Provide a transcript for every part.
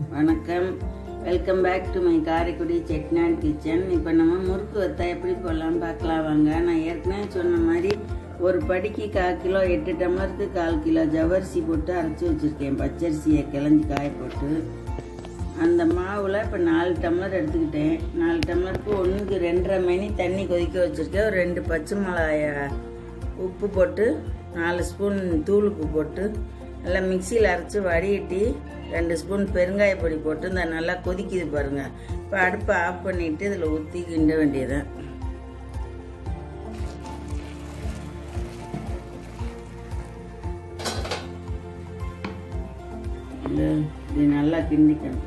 வணக்கம் welcome back to my Karaikudi Chettinad kitchen இப்போ நம்ம முறுக்கு வத்தா எப்படி போடலாம் பார்க்கலாம் வாங்க நான் ஏற்கனவே சொன்ன மாதிரி ஒரு படிக்கு கால் கிலோ எட்டு டம்ளருக்கு கால் கிலோ ஜவரிசி போட்டு அரைச்சி வச்சுருக்கேன் பச்சரிசியை கிளஞ்சி காய போட்டு அந்த மாவில் இப்போ நாலு டம்ளர் எடுத்துக்கிட்டேன் நாலு டம்ளருக்கு ஒன்றுக்கு ரெண்டரை மணி தண்ணி கொதிக்க வச்சுருக்கேன் ஒரு ரெண்டு பச்சை மிளகாய உப்பு போட்டு நாலு ஸ்பூன் தூள் உப்பு போட்டு நல்லா மிக்சியில் அரைச்சி வடிகட்டி ரெண்டு ஸ்பூன் பெருங்காய பொடி போட்டு இந்த நல்லா கொதிக்குது பாருங்கள் இப்போ அடுப்பை ஆஃப் பண்ணிவிட்டு இதில் ஊற்றி கிண்ட வேண்டியதான் இது இது நல்லா கிண்டிக்கணும்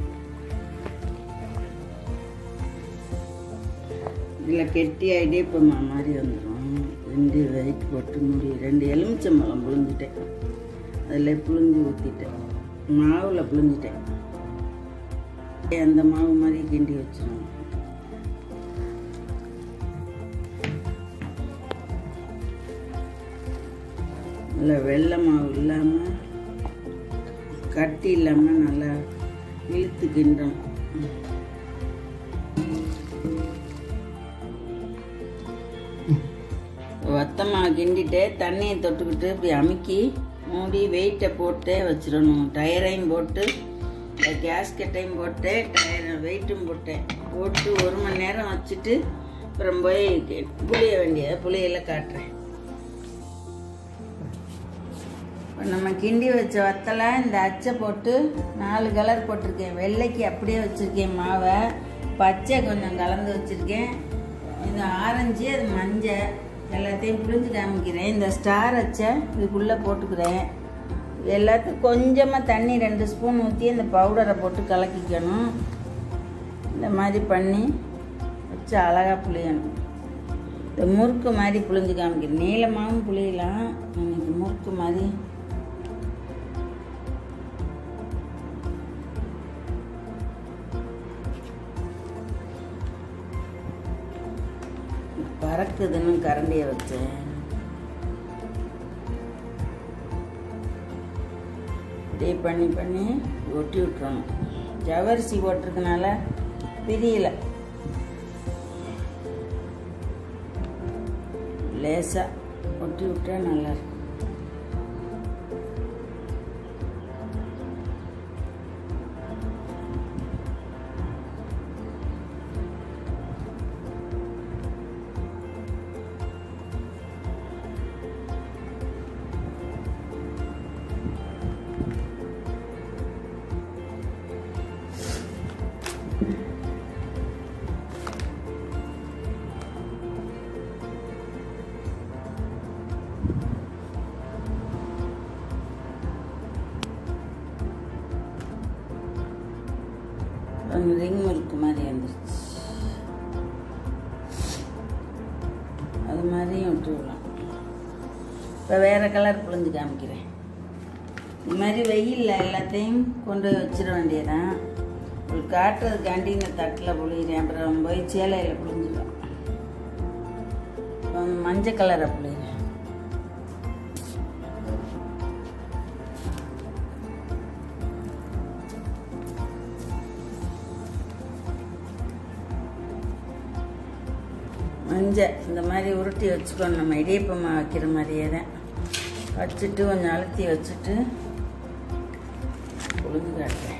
இதில் கெட்டி ஆகிட்டே இப்போ மாதிரி வந்துடும் ரெண்டு வெயிட் போட்டு முடி ரெண்டு எலுமிச்சம்பழம் புழிஞ்சிட்டேன் அதில் புழிஞ்சு ஊற்றிட்டேன் மாவில் புழிஞ்சிட்டேன் அந்த மாவு மாதிரி கிண்டி வச்சிருவோம் நல்லா வெள்ளை மாவு இல்லாமல் கட்டி இல்லாமல் நல்லா இழுத்து கிண்டணும் வத்தமாக கிண்டிட்டு தண்ணியை தொட்டுக்கிட்டு இப்படி அமுக்கி மூடி வெயிட்டை போட்டு வச்சிடணும் டயரையும் போட்டு கேஸ்கெட்டையும் போட்டு டயர் வெயிட்டும் போட்டேன் போட்டு ஒரு மணி நேரம் வச்சுட்டு அப்புறம் போய் புளிய வேண்டிய புளியெல்லாம் காட்டுறேன் இப்போ நம்ம கிண்டி வச்ச வத்தலை இந்த அச்சை போட்டு நாலு கலர் போட்டிருக்கேன் வெள்ளைக்கு அப்படியே வச்சுருக்கேன் மாவை பச்சை கொஞ்சம் கலந்து வச்சுருக்கேன் இது ஆரஞ்சு அது மஞ்சள் எல்லாத்தையும் புளிஞ்சு காமிக்கிறேன் இந்த ஸ்டார் அச்சை இதுக்குள்ளே போட்டுக்கிறேன் எல்லாத்துக்கும் கொஞ்சமாக தண்ணி ரெண்டு ஸ்பூன் ஊற்றி இந்த பவுடரை போட்டு கலக்கிக்கணும் இந்த மாதிரி பண்ணி வச்சு அழகாக புளியணும் இந்த முறுக்கு மாதிரி புளிஞ்சு காமிக்கிறேன் நீளமாகவும் புளியலாம் எனக்கு முறுக்கு மாதிரி பறக்குதுன்னு கரண்டியை வச்சேன் இப்படியே பண்ணி பண்ணி ஒட்டி விட்டுறணும் ஜவரிசி போட்டிருக்கனால பிரியல லேசாக ஒட்டி விட்டா நல்லா இருக்கும் ரிங் முறுக்கு மாதிரி வந்துருச்சு அது மாதிரியும் விட்டுவிடலாம் இப்போ வேறு கலர் புழிஞ்சு காமிக்கிறேன் இந்த மாதிரி வெயிலில் எல்லாத்தையும் கொண்டு போய் வச்சிட வேண்டியதான் உங்களுக்கு காட்டுறதுக்காண்டி இந்த தட்டில் புளிகிறேன் அப்புறம் போய் சேலையில் புளிஞ்சிடும் மஞ்சள் கலரை புளிகிறேன் மஞ்சள் இந்த மாதிரி உருட்டி வச்சுக்கணும் நம்ம இடியப்பமாக வைக்கிற மாதிரியே தான் வச்சுட்டு கொஞ்சம் அழுத்தி வச்சுட்டு உளுந்து காட்டுறேன்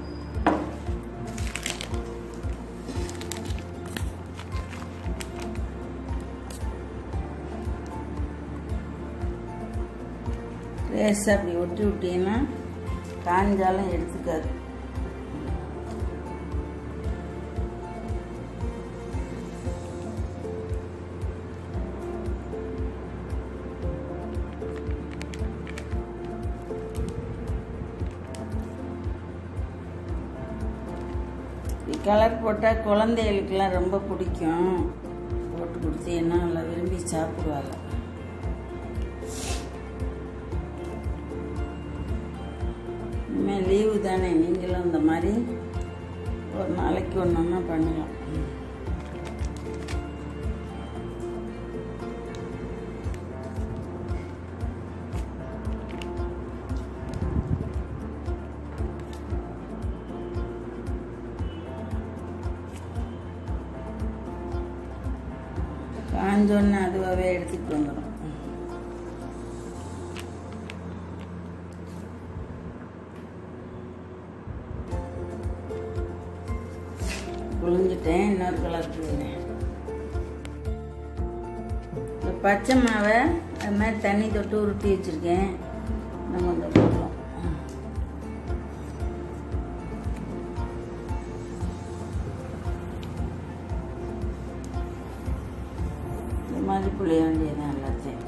லேசாக அப்படி ஒட்டி விட்டீங்கன்னா காஞ்சாலும் எடுத்துக்காது கலர் போட்டால் குழந்தைகளுக்கெல்லாம் ரொம்ப பிடிக்கும் போட்டு கொடுத்தீங்கன்னா நல்லா விரும்பி சாப்பிடுவாங்க இனிமேல் லீவு தானே நீங்களும் இந்த மாதிரி ஒரு நாளைக்கு ஒன்று ஒன்றா பண்ணலாம் காஞ்சோன்னு அதுவாகவே எடுத்துகிட்டு வந்துடும் புழிஞ்சிட்டேன் இன்னொரு கலர் புழிஞ்சேன் இந்த பச்சை மாவை அது மாதிரி தண்ணி தொட்டு உருட்டி வச்சுருக்கேன் நம்ம இந்த போடுறோம் இந்த மாதிரி புளிய வேண்டியதான் எல்லாத்தையும்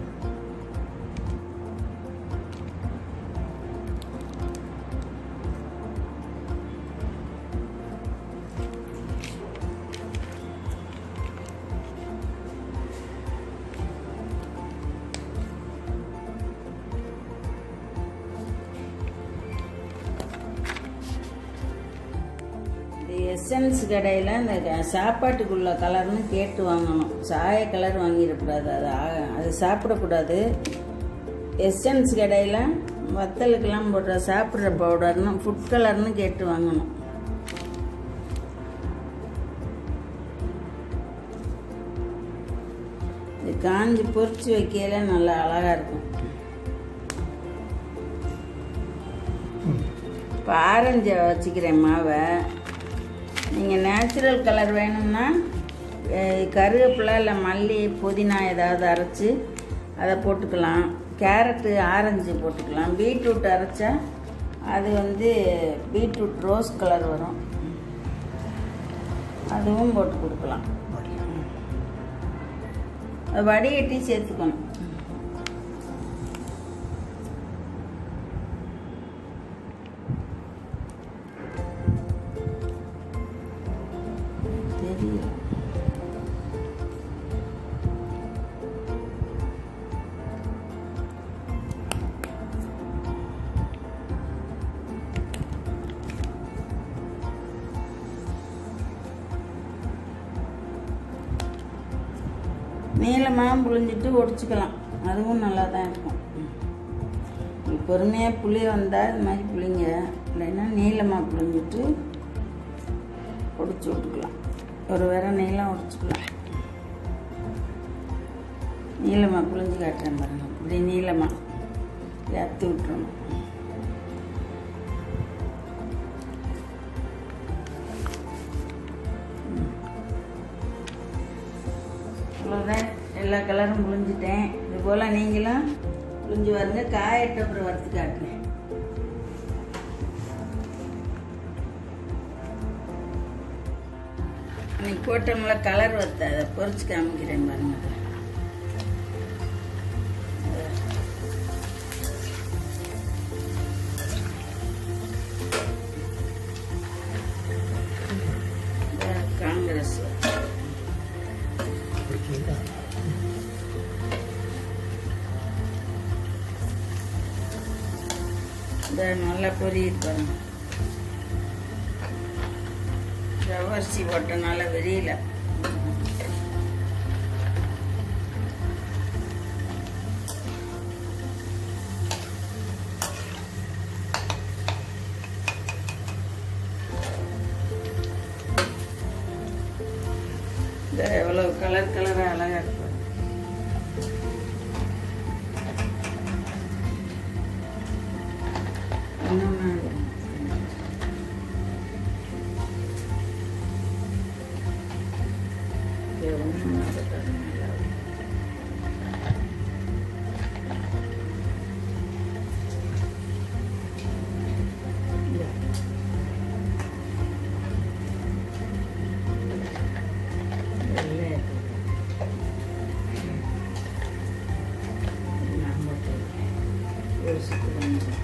இந்த எசன்ஸ் கடையில் இந்த க- சாப்பாட்டுக்குள்ள கலர்னு கேட்டு வாங்கணும் சாய கலர் வாங்கிடக்கூடாது அது ஆ- அது சாப்பிடக்கூடாது எசன்ஸ் கடையில் வத்தலுக்கெல்லாம் போடுற சாப்பிட்ற பவுடர்னு ஃபுட் கலர்னு கேட்டு வாங்கணும் இது காஞ்சி பொரிச்சு வைக்கையில நல்லா அழகாக இருக்கும் இப்போ ஆரஞ்சை வச்சுக்கிறேன் மாவை நீங்கள் நேச்சுரல் கலர் வேணும்னா அஹ், கருவேப்பிலை இல்லை மல்லி புதினா ஏதாவது அரைச்சி அதை போட்டுக்கலாம் கேரட்டு ஆரஞ்சு போட்டுக்கலாம் பீட்ரூட் அரைச்சா அது வந்து பீட்ரூட் ரோஸ் கலர் வரும் அதுவும் போட்டு கொடுக்கலாம் அது வடிகட்டி சேர்த்துக்கணும் தெரியல நீளமாக புழிஞ்சிட்டு ஒடிச்சுக்கலாம் அதுவும் நல்லா தான் இருக்கும் நீ பொறுமையாக புளிய வந்தால் இது மாதிரி புளிங்க இல்லைன்னா நீளமாக புழிஞ்சிட்டு ஒடிச்சு விட்டுக்கலாம் ஒரு வேற நீளம் உடச்சிக்கலாம் நீளமாக புழிஞ்சு காட்டுறேன் பாருங்க இப்படி நீளமாக அத்து விட்டுறணும் அவ்வளோதான் எல்லா கலரும் புழிஞ்சிட்டேன் இது போல் நீங்களும் புழிஞ்சு வருங்க காயட்ட அப்புறம் வறுத்து காட்டுறேன் இன்னைக்கு போட்டோம்ல கலர் வத்த அதை பொறிச்சு காமிக்கிறேன் பாருங்க இந்த காங்கிரஸ் இந்த நல்லா பொரியுது பாருங்க ஜவ்வரிசி போட்டனால வெறியில இந்த எவ்வளவு கலர் கலரா அழகா இருக்கு இன்னொன்னு இது ஒண்ணும் அது பாருங்க, நல்லா இருக்கு. இந்த. வெள்ளை இருக்கு. நான் போட்டு யோசித்து கொஞ்சம்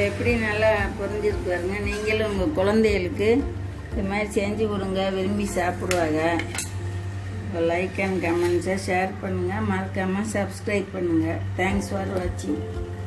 எப்படி நல்லா புரிஞ்சிருக்கு பாருங்க நீங்களும் உங்கள் குழந்தைகளுக்கு இது மாதிரி செஞ்சு கொடுங்க விரும்பி சாப்பிடுவாங்க லைக் அண்ட் கமெண்ட்ஸை ஷேர் பண்ணுங்கள் மறக்காமல் சப்ஸ்கிரைப் பண்ணுங்கள் தேங்க்ஸ் ஃபார் வாட்சிங்